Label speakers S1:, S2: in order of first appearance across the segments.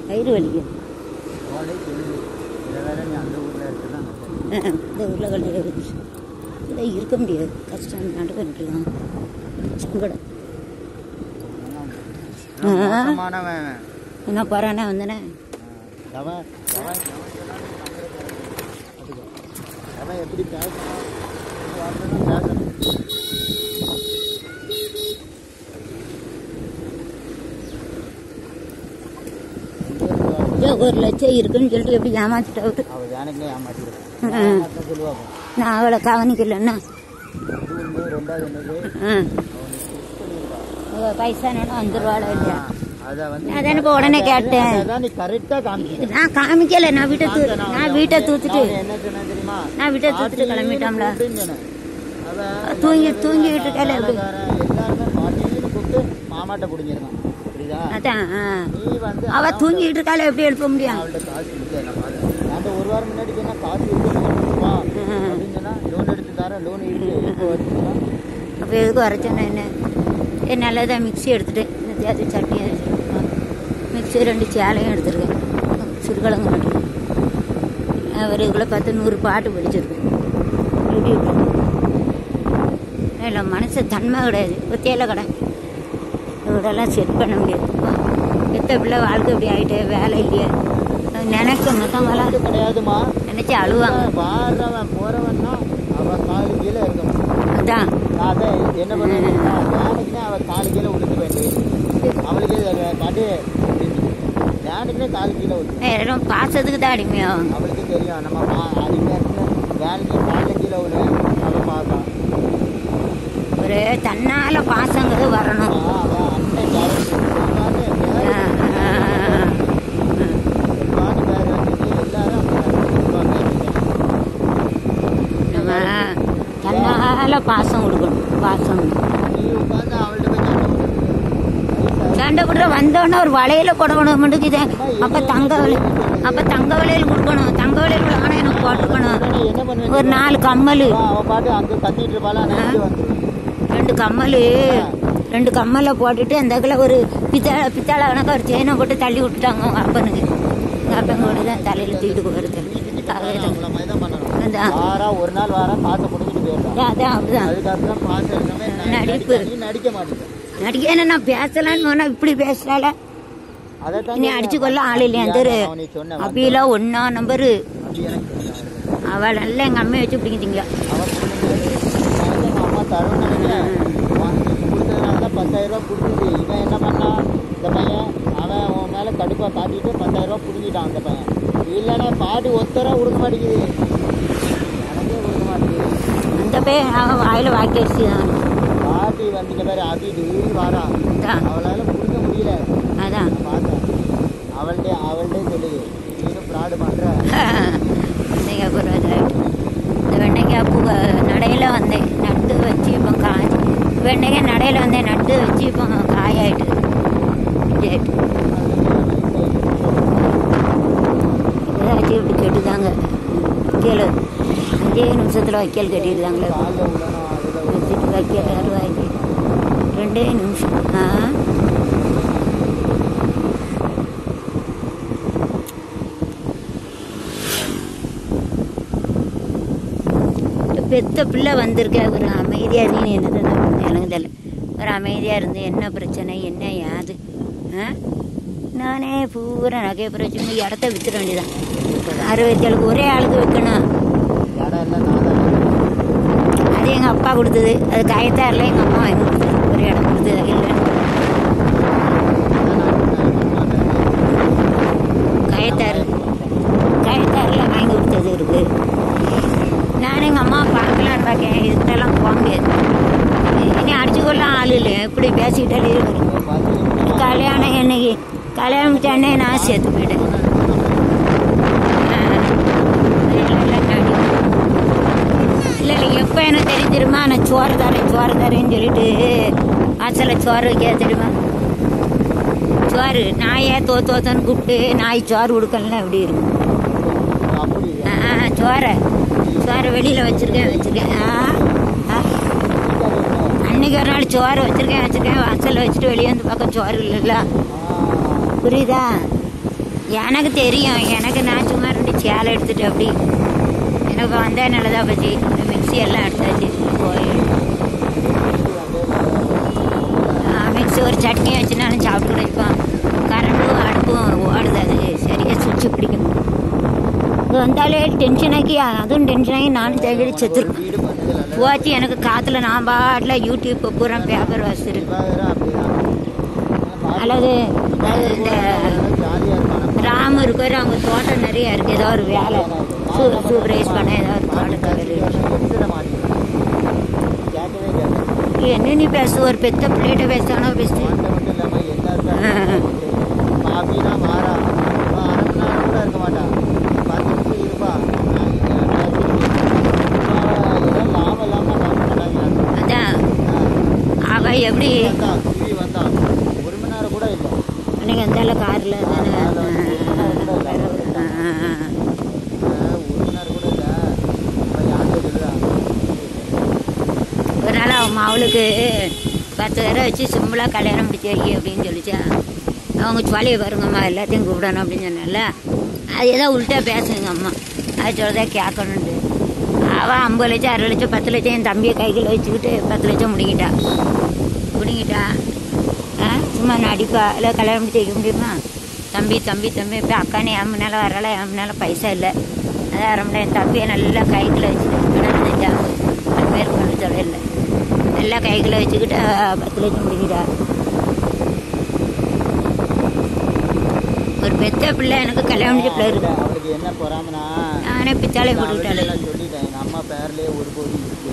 S1: வயிறு வலிக்கும்
S2: ஓலை தெரியுது இதை வேற நீ அந்த ஊரில் இருக்குன்னா
S1: இந்த ஊரில் கல்யாணம் இருந்துச்சு இல்லை இருக்க முடியாது கஷ்டம் நடுக்கிட்டுருக்கான் சங்கடம் ஆ.
S2: மோசமானவன்
S1: என்ன போகிறானே வந்தனே
S2: அவன் அவன் அவன் எப்படி பேசணும் பேசணும்
S1: ஏதோ ஒரு லட்சம் இருக்குன்னு சொல்லிட்டு எப்படி ஏமாத்திட்டு அவரு
S2: அவள் யானைக்குனே ஏமாத்திடுவான்
S1: ஆ.
S2: ஏமாத்த சொல்லுவாங்க
S1: நான் அவளை கவனிக்கலன்னா
S2: இது ஒன்று ரெண்டாவது என்னது
S1: ஆ
S2: அவனுக்கு புஷ் பண்ணிடுவான்
S1: அவ பைசானோட வந்துருவாளா இல்லையா
S2: அதை வந்து
S1: நான் தானே இப்போ உடனே கேட்டேன்.
S2: அதான் நீ கரெக்டாக காமிக்க
S1: நான் காமிக்கல நான் வீட்டை தூ நான் வீட்டை தூத்துட்டு
S2: நான் என்ன சொன்னேன் தெரியுமா
S1: நான் வீட்டை தூத்துட்டு கிளம்பிட்டோம்ல
S2: கூப்பிட்டுன்னு சொன்னேன். அவன்
S1: தூங்கி தூங்கிட்டு இருக்கால எப்படி
S2: வேலைக்காரன் எல்லாருமே பாட்டின்னு கூப்பிட்டு மாமாட்ட பிடிங்கிருக்கான் புரியுதா
S1: அதான் ஆ.
S2: நீ வந்து
S1: அவ தூங்கிட்டு இருக்கால எப்படி எழுப்ப முடியும்
S2: அவள்கிட்ட காசு இல்லை நான் பார்த்தேன் அந்த ஒரு வாரம் முன்னாடி சொன்னா காசு இருக்கு கொடுப்பா அப்படின்னு சொன்னா லோன் எடுத்து தரேன் லோன் இருக்கு இப்போ வருதுன்னா
S1: அப்போ எதுக்கு வர சொன்னேன் என்ன ஏ நல்லதா மிக்ஸி எடுத்துட்டேன் இந்த தேதி சட்னி அரைச்சிருக்கேன் மிக்ஸி ரெண்டு சேலையும் எடுத்துருக்கேன் சிறுகிழங்கு மட்டும் அவர் இதுக்குள்ள பத்து நூறு பாட்டு படிச்சிருக்கேன் யூடியூப்ல இல்லை மனசு தன்மை கிடையாது ஒத்தையில கடை இதெல்லாம் செட் பண்ண முடியாது எத்த பிள்ளை வாழ்க்கை இப்படி ஆகிட்டே வேலை இல்லையே நினைக்க மற்றவங்களாம்
S2: அது கிடையாதுமா
S1: நினச்சி அழுவாங்க
S2: வாடுறவன் போறவன்னா அவன் காலு கீழே இருக்கணும்
S1: அதான்
S2: நான் அதை என்ன பண்ணுவேன் யானைக்குனே அவள் காலு கீழே விழுந்து போயிட்டு அவளுக்கு பாட்டு யானைக்குனே காலு கீழே விழுந்து
S1: நேரம் பாசத்துக்கு தான் அடிமையாகும்
S2: அவளுக்கு தெரியும் நம்ம மா- அடிமையா இருக்கு வேலைக்கு காலு கீழே விழு அவள் பார்த்தான்
S1: ஒரு தன்னால பாசங்கிறது வரணும்
S2: அவன் அண்ணன் கேரக்டர்
S1: ஆ, ஆ, ஆ.
S2: பாடி பேர் வந்துட்டு எல்லாரும்
S1: நம்ம தன்னால பாசம் கொடுக்கணும் பாசம்
S2: நீ உட்காந்து அவள்கிட்ட போய் சண்டை போடுறது.
S1: சண்டை போடுற வந்தோடனே ஒரு வளையல கொடுக்கணும் முடிக்குது அப்ப தங்க வளையல் அப்ப தங்க வளையல் கொடுக்கணும் தங்க வளையல் ஆனால் எனக்கு போட்டுக்கணும்
S2: நீ என்ன பண்ணுவ
S1: ஒரு நாலு கம்மல்
S2: அவ பாட்டு அங்க கத்திட்டு இருப்பாளா நினைச்சு வந்து
S1: ரெண்டு கம்மல் ரெண்டு கம்மலை போட்டுட்டு அந்த இடத்துல ஒரு பித்தளை பித்தளை கணக்கு ஒரு செயினை போட்டு தள்ளி விட்டுட்டாங்க அவங்க அப்பனுக்கு எங்கள் அப்பன் கூட தான் தலையில் தூக்கிட்டு போகிறது
S2: அவங்கள மாதிரி தான் பண்ணணும்
S1: அதான்
S2: வாரா ஒரு நாள் வாரம் காசை கொடுத்துட்டு போயிடலாம்
S1: அதான் அப்படிதான்
S2: அதுக்கப்புறம் பாசம் எல்லாமே
S1: நடிப்பு.
S2: நீ நடிக்க மாட்டேங்க
S1: நடிக்க என்ன நான் பேசலான்னு போனா இப்படி பேசுறாள
S2: அதைத்தான்
S1: இனி அடிச்சு கொள்ள ஆள் இல்லையா தெரு
S2: அவன் நீ சொன்ன
S1: அபிலாம் ஒன்னா நம்பரு
S2: அப்படி எனக்கு தெரியாது.
S1: அவள் நல்லா எங்க அம்மையை வச்சு பிடிக்கிட்டீங்க
S2: அவன் பிள்ளைங்களுக்கு எங்க அம்மா தரும்னு நினைக்கிறேன் கொடுத்ததுனால தான் பத்தாயிரம் ரூபா கொடுத்துச்சு இவன் என்ன பண்ணான் இந்த பையன் அவன் உன் மேலே கடுப்பாக காட்டிட்டு பத்தாயிரம் ரூபா பிடிங்கிட்டான் அந்த பையன் இல்லைன்னா பாட்டி ஒத்தரா கொடுக்க மாட்டேங்குது எனக்கே கொடுக்க மாட்டேங்குது
S1: அந்த பையன் அவன் வாயில வாக்கி வச்சு தான்
S2: பாட்டி வந்துட்ட பேர் ஆட்டி டெய்லி வாரா
S1: அதான்
S2: அவளால கொடுக்க முடியல
S1: அதான்
S2: நான் பார்த்தேன் அவள்கிட்ட அவள்கிட்டே சொல்லுது நீனும் ஃப்ராடு பண்ணுற
S1: வெண்டைக்காய் பூரா இதாயிட்டு இந்த வெண்டைக்காய் பூ நடையில வந்தேன் நட்டு வச்சு இப்போ காய்ச்சி வெண்டைக்காய் நடையில வந்தேன் நட்டு வச்சு இப்போ காயாயிட்டு இதாயிட்டு ஏதாச்சும் இப்படி கெட்டுதாங்க கீழே அஞ்சே நிமிஷத்தில் வைக்கல் கட்டிடுதாங்களே
S2: காலில் விடணும் அதில்
S1: வச்சுட்டு வைக்கல் அருவாய்க்கு ரெண்டே நிமிஷம் ஆ பெத்த பிள்ளை வந்திருக்க ஒரு அமைதியாக நீ என்னது எனக்கு தெரியல ஒரு அமைதியாக இருந்து என்ன பிரச்சனை என்ன யாது ஆ நானே பூரா நகை பிரச்சனை இடத்த வித்துட வேண்டியதான் அறுபத்தி ஏழுக்கு ஒரே ஆளுக்கு வைக்கணும்
S2: இடம் எல்லாம் நான் தான்
S1: அது எங்கள் அப்பா கொடுத்தது அது காயத்தாரில் எங்கள் அம்மா வாங்கி கொடுத்தது ஒரு இடம் கொடுத்தது இல்லை காயத்தாறு காயத்தாரில் வாங்கி கொடுத்தது இருக்கு நானும் எங்கள் அம்மா பார்க்கலான்னு பார்க்கேன் இதுக்கிட்டலாம் போக முடியாது இனி அடிச்சு கொள்ள ஆள் இல்லை இப்படி பேசிக்கிட்டாலே வரும் கல்யாணம் என்னைக்கு கல்யாணம் முடிச்சானே நான் சேர்த்து போயிட்டேன் ஆ. இல்லை, இல்லை, நடி. இல்லை இல்லை எப்போ எனக்கு தெரியும் தெரியுமா நான் சோறு தரேன் சோறு தரேன்னு சொல்லிட்டு வாசலில் சோறு வைக்க தெரியுமா சோறு நாயே தோ தோத்தன்னு கூப்பிட்டு நாய் சோறு கொடுக்கலன்னா எப்படி இருக்கும்
S2: அப்படி
S1: ஆ ஆ, சோறை சோறை வெளியில் வச்சுருக்கேன் வச்சுருக்கேன் ஆ ஆ அன்னைக்கு ஒரு நாள் சோறு வச்சுருக்கேன் வச்சுருக்கேன் வாசலில் வச்சுட்டு வெளியே வந்து பார்க்க சோறு இல்லைல்ல புரியுதா எனக்கு தெரியும் எனக்கு நான் சும்மா ரெண்டு சேலை எடுத்துட்டு அப்படி எனக்கு வந்தா நல்லதா போச்சு இந்த மிக்ஸி எல்லாம் எடுத்தாச்சு போய் மிக்ஸி ஒரு சட்னி வச்சுனாலும் சாப்பிட்டு கிடைப்போம் கரண்டும் அடுப்பும் ஓடுது அது சரியாக சுவிட்சு பிடிக்கணும் இது வந்தாலே டென்ஷன் ஆக்கி அதுவும் டென்ஷன் ஆகி நானும் தேடி செத்துருக்கேன்
S2: வீடு பண்ணதில்ல
S1: போச்சு எனக்கு காற்றுல நான் பாட்டில் யூடியூப் பூரா பேப்பர் வாசிச்சிருக்கேன்
S2: விவாகரம் அப்படிதான்
S1: அல்லது இந்த
S2: ஜாலியாக இருப்பாங்க
S1: ராம இருக்காரு அவங்க தோட்டம் நிறைய இருக்கு ஏதோ ஒரு வேலை சூ- சூப்பர்வைஸ் பண்ண ஏதோ ஒரு தோட்டத்தை வேலை
S2: எடுத்துட மாட்டேன் கேட்கவே கேட்க
S1: என்ன நீ பேசு ஒரு பெத்த பிள்ளைகிட்ட பேசானோ பேசு
S2: மாட்டை மட்டும் இல்லாமல் எல்லாருக்கும் காஃபினா மாறா அவன் அரை மணி நேரம் கூட இருக்க மாட்டான் பத்து நிமிஷம் இருப்பா நான் இதெல்லாம் லாபம் இல்லாமல் பார்க்க மாட்டாங்க
S1: அதான் அவ எப்படி
S2: வந்தான் டிவி வந்தான் ஒரு மணி நேரம் கூட இல்லை
S1: நீங்க இருந்தால கார்ல தானே
S2: கார்ல வந்து ஒரு மணி நேரம் கூட இல்லை.
S1: ஆ, ஆ, ஆ.
S2: ஆஹ், ஒரு மணி நேரம் கூட இல்லை அவன் யாருக்கு இருக்குதா
S1: ஒரு நாள் அவங்க அவளுக்கு பத்து பேரை வச்சு சிம்பிளாக கல்யாணம் முடிச்சு வை அப்படின்னு சொல்லிச்சா அவங்க சொல்லிய பாருங்கம்மா எல்லாத்தையும் கூப்பிடணும் அப்படின்னு சொன்னால அது ஏதோ உள்ட்டா பேசுங்க அம்மா அது சொல்றதா கேட்கணுன்ட்டு அவள் ஐம்பது லட்சம் அறுபது லட்சம் பத்து லட்சம் என் தம்பியை கையில் வச்சுக்கிட்டு பத்து லட்சம் முடிங்கிட்டா முடிங்கிட்டா ஆ சும்மா நடிப்பா இல்லை கல்யாணம் முடிச்சு வைக்க முடியுமா தம்பி தம்பி தம்பி இப்போ அக்கானே என் முன்னால் வரல என் முன்னால் பைசா இல்லை அதான் வரமுடியும் என் தம்பியை நல்லா கைக்குள்ள வச்சுட்டு நடந்துட்டா ரெண்டு பேர் கொண்டு தொலைல நல்லா கைக்குள்ள வச்சுக்கிட்டு அஹ், பத்து லட்சம் முடிக்கிட்டா ஒரு பெத்த பிள்ளை எனக்கு கல்யாணம் முடிச்ச பிள்ளை இருக்கு
S2: அவளுக்கு என்ன பொறாமனா
S1: நானே பித்தாலே போட்டுக்கிட்டாலே
S2: நான் சொல்லிட்டேன் எங்கள் அம்மா பேர்லேயே ஒரு கோடி இருக்கு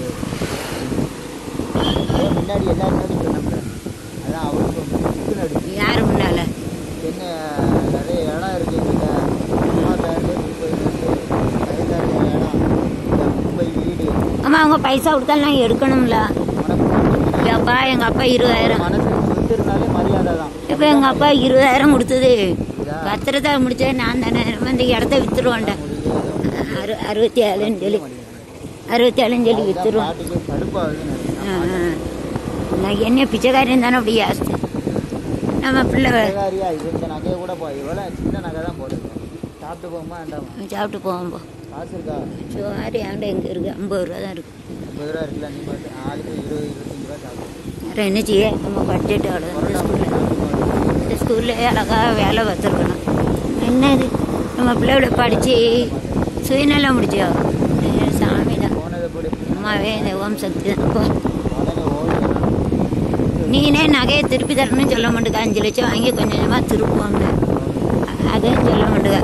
S2: அதே முன்னாடி எல்லாரும் முன்னாடி சொன்னேன் அதான் அவளுக்கு புக்கு நடிச்சு
S1: யார் முன்னால
S2: என்ன நிறைய இடம் இருக்கு எங்கிட்ட அம்மா பேர்லேயே மும்பை இருக்கு வயசான இடம் இந்த மும்பை வீடு
S1: அம்மா அவங்க பைசா கொடுத்தாலும் நான் எடுக்கணும்ல
S2: உனக்கு
S1: அப்பா எங்கள் அப்பா இருபதாயிரம்
S2: மனசு சொத்து இருந்தாலே மரியாதை தான்
S1: இப்போ எங்கள் அப்பா இருபதாயிரம் கொடுத்தது பத்திரத்தை முடிச்சது நான் தானே நம்ம இந்த இடத்த விற்றுருவோண்டேன் அறு அறுபத்தி ஏழுன்னு சொல்லி அறுபத்தி ஏழுன்னு சொல்லி விற்றுருவோம்
S2: பாட்டுக்கு கடுப்பாகுதுன்னு நினைக்கிறேன்.
S1: நான் என்ன பிச்சைக்காரன் தானே அப்படி ஜாஸ்தி நம்ம பிள்ளை
S2: பிச்சைக்காரியா இந்த நகையை கூட போ இவ்வளோ சின்ன நகை தான் போடுது சாப்பிட்டு போகுமா வேண்டாமா
S1: சாப்பிட்டு போவோம் போ
S2: காசு இருக்கா
S1: சோறு ஆண்ட எங்கே இருக்குது ஐம்பது ரூபா தான் இருக்குது
S2: ஐம்பது ரூபா இருக்குல்ல நீ பார்த்து ஆளுக்கு இருபது இருபத்தஞ்சு ரூபா சாப்பிடு
S1: வேறு என்ன செய்ய நம்ம பட்ஜெட் அவ்வளோ இந்த ஸ்கூலில் இந்த ஸ்கூல்லே அழகாக வேலை பார்த்துருக்கணும் என்ன இது நம்ம பிள்ளையோட படித்து சுயநலம் முடிச்சோ சாமி தான்
S2: போனதை போடு
S1: அம்மாவே இந்த ஓம் சக்தி தான் போ
S2: உடனே ஓடி
S1: நீனே நகையை திருப்பி தரணும்னு சொல்ல மாட்டேங்க அஞ்சு லட்சம் வாங்கி கொஞ்சம் கொஞ்சமாக திருப்புவாங்க அதையும் சொல்ல மாட்டேங்க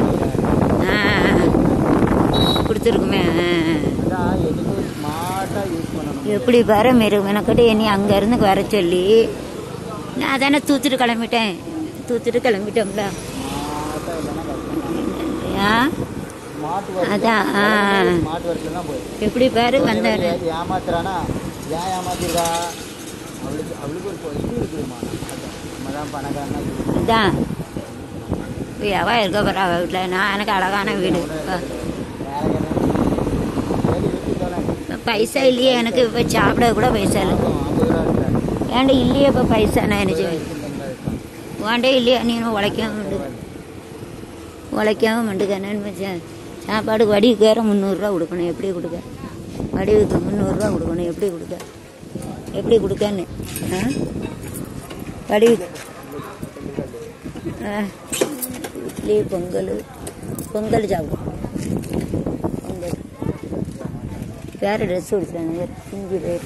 S1: கொடுத்துருக்குமே
S2: அதான் எதுக்கும் ஸ்மார்ட்டாக யூஸ் பண்ணணும்
S1: எப்படி பாரு மெரு மெனக்கிட்ட என்னை அங்கேருந்து வர சொல்லி நான் தானே தூத்துட்டு கிளம்பிட்டேன் தூத்துட்டு கிளம்பிட்டோம்ல
S2: ஸ்மார்ட்டாக இல்லைன்னா கஷ்டம்
S1: ஆ
S2: ஸ்மார்ட் ஒர்க்
S1: அதான், ஆ.
S2: ஸ்மார்ட் ஒர்க்கில் தான் போய்
S1: எப்படி பாரு வந்தாரு
S2: ஏமாத்துறானா ஏன் ஏமாத்திருக்கா அவளுக்கு அவளுக்கு ஒரு பொ- இது இருக்குதுமா அதான் நம்ம தான் பணக்காரனா இருக்குது.
S1: அதான் அவ இருக்க போறா அவ வீட்டில் நான் எனக்கு அழகான வீடு
S2: வேற என்ன வேலை வெட்டி தரேன்
S1: பைசா இல்லையே எனக்கு இப்போ சாப்பிட கூட பைசா இல்லை
S2: ஐம்பது ரூபா இருக்கா
S1: ஏன்டா இல்லையே இப்போ பைசா நான் என்ன செய்வேன்
S2: இருக்கான்
S1: வாண்டே இல்லையா நீ உழைக்காம மண்டுக்க உழைக்காம மண்டுக்கன்னு வச்சேன் சாப்பாடு வடிவுக்கு வேற முந்நூறுரூவா கொடுக்கணும் எப்படி கொடுக்க வடிவுக்கு முந்நூறுரூவா கொடுக்கணும் எப்படி கொடுக்க எப்படி கொடுக்கன்னு ஆ வடிவுக்கு ஆ இட்லி பொங்கல் பொங்கல் சாப்பிடும் பொங்கல் வேறு ட்ரெஸ் கொடுத்துருவாங்க பிஞ்சு பேர்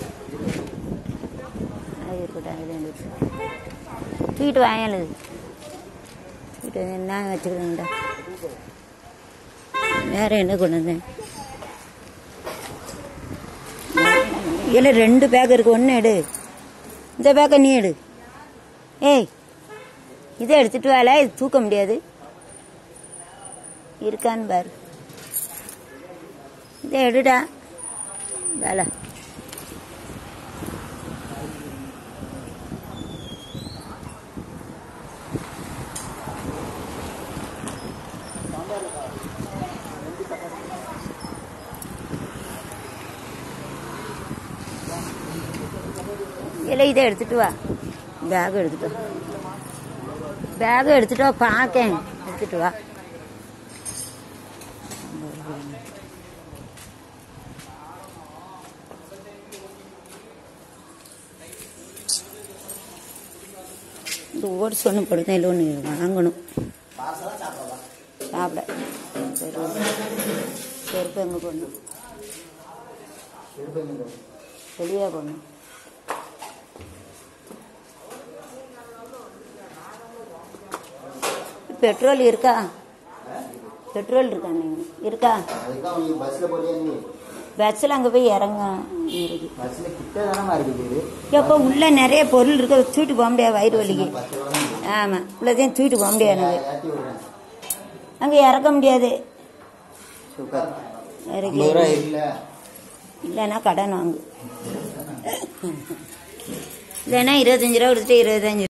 S1: அது இருக்கட்டும் அது ரெண்டு தூக்கிட்டு வாங்கல தூக்கிட்டு வந்து என்ன வச்சுக்கிறேன்டா வேற என்ன கொண்டு வந்தேன் இல்லை ரெண்டு பேக் இருக்கு ஒன்று எடு இந்த பேக்கை நீ எடு ஏய் இதை எடுத்துட்டு வால இது தூக்க முடியாது இருக்கான்னு பாரு இதை எடுடா வேலை இல்லை இதை எடுத்துட்டு வா பேக் எடுத்துட்டு வா பேக் எடுத்துட்டு வா பார்க்கேன் எடுத்துட்டு வா இந்த ஓட்ஸ் ஒன்று படுத்தேன் இல்லை ஒன்று வாங்கணும்
S2: பார்சலாக சாப்பிடலாம்
S1: சாப்பிட சரி செருப்பு எங்கே போடணும்
S2: எடுப்பீங்க
S1: வெளியே போடணும் பெட்ரோல் இருக்கா பெட்ரோல் இருக்கா நீங்கள் இருக்கா
S2: அதுதான் அவங்க பஸ்ஸில் போறியா நீ
S1: பஸ்ஸில் அங்கே போய் இறங்க இருக்கு
S2: பஸ்ஸில் கிட்ட தானே இருக்குது
S1: எப்போ உள்ள நிறைய பொருள் இருக்கு தூக்கிட்டு போக முடியாது வயிறு வலிக்கு
S2: பத்து ரூபா தான்
S1: ஆமாம் உள்ளதையும் தூக்கிட்டு போக முடியாது எனக்கு
S2: ஏற்றி விடுறேன்
S1: அங்கே இறக்க முடியாது
S2: சூப்பர்
S1: இறக்கி
S2: ஐம்பது ரூபா இல்லை
S1: இல்லைன்னா கடன் வாங்கு இல்லைன்னா இருபத்தஞ்சி ரூபா கொடுத்துட்டு இருபத்தஞ்சி